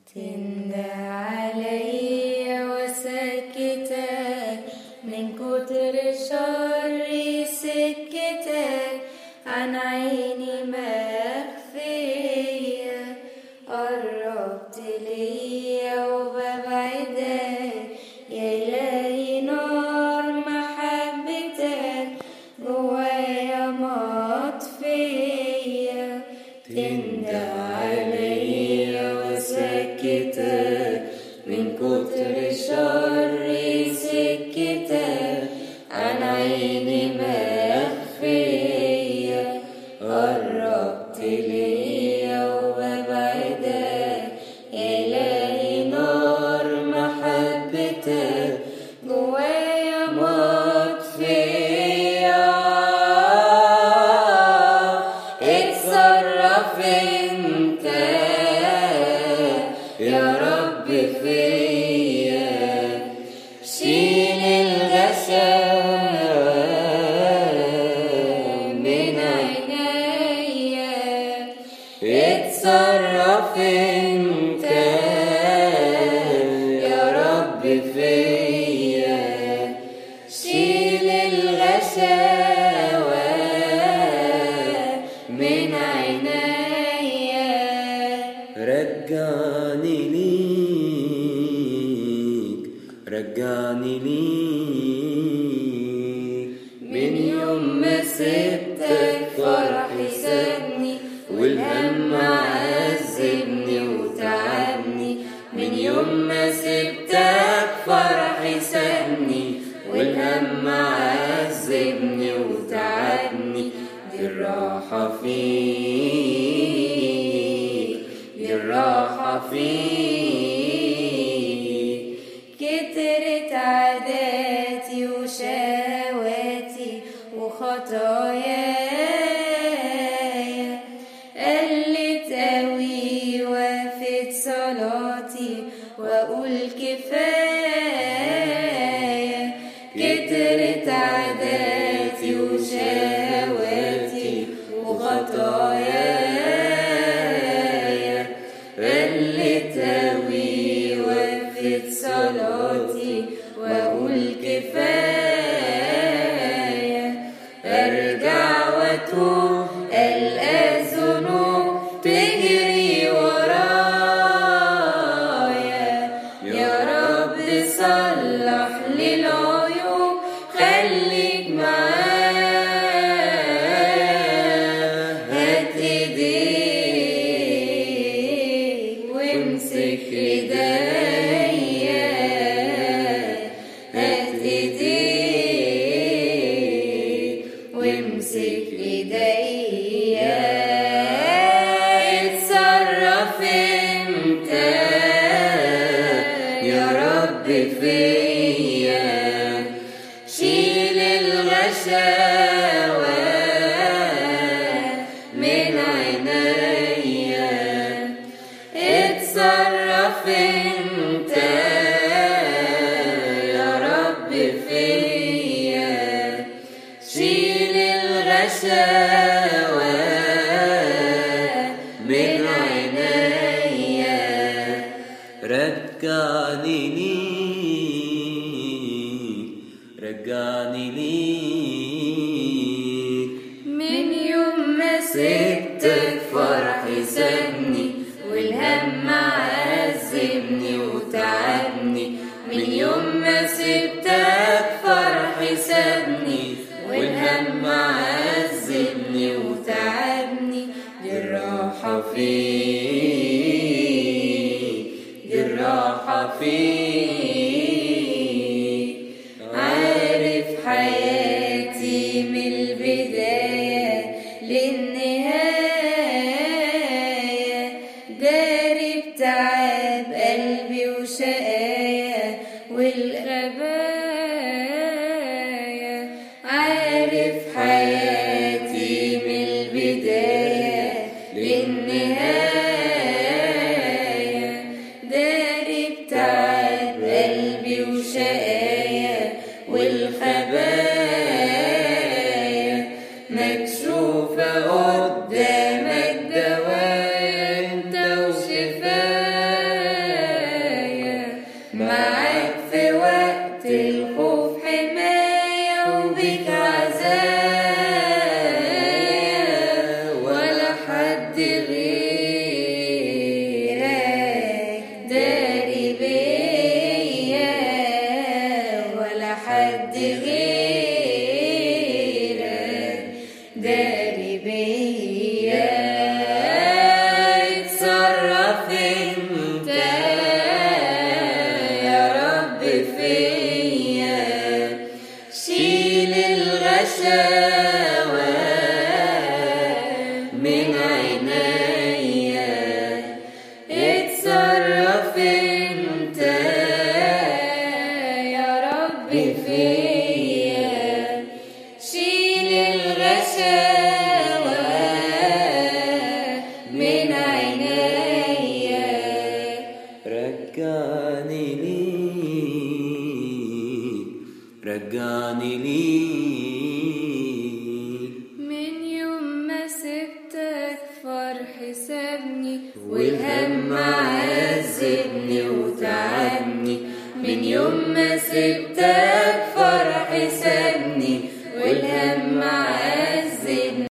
تندى عليا وسكتك من كتر شر سكتك عن عيني مخفية قربت ليا وببعدك يا إلهي نار محبتك جوايا مطفية تندى عليا وسكتك من كتر شر سكتك عن عيني مخفية قربت ليا وببعدك يا إلهي نار محبتك جوايا مطفية اتصرف انت يا رب فيا شيل الغشام من عينيا اتصرف انت يا رب فيا شيل الغشاوة من عينيا رجعني ليك رجعني ليك من يوم ما سبتك فرحي سابني والهم عذبني وتعبني من يوم ما سبتك فرحي سابني والهم عذبني وتعبني دي الراحة فيك دي الراحة فيك كترت عاداتي وشهواتي وخطاياي قلت قوي وقفت صلاتي واقول كفايه كترت عاداتي وشهواتي وخطاياي قلت قوي وقفت صلاتي واقول كفايه ارجع واتوب القى الذنوب تجري ورايا يا رب صلح لي العيوب خليك معايا هات ايديك وامسك ايديا هات ايديك وامسك ايديا اتصرف انت يا رب فيا شيل الغشاوة من عينيا اتصرف انت يا رب فيا شيل الغشاوة من عينيا رجعني ليك رجعني ليك من يوم ما سبتك فرحي سابني والهم عذبني وتعبني من يوم ما سبتك فرحي سابني والهم عذبني وتعبني دي الراحة فيك دي الراحة فيك عارف حياتي من البداية للنهاية داري بتعب قلبي وشقايا والغبايا عارف حياتي من البداية للنهاية داري بتعب قلبي وشقايا والخبايا مكشوفة قدام قدامك دواء انت وشفايا مكشوفة قدامك دواء انت وشفايا مكشوفة قدامك دواء انت وشفايا مكشوفة قدامك دواء انت وشفايا مكشوفة قدامك دواء انت وشفايا مكشوفة قدامك دواء انت وشفايا مكشوفة قدامك دواء انت وشفايا رجعني ليك من يوم ما سبتك فرح سابني والهم عذبني وتعبني من يوم ما سبتك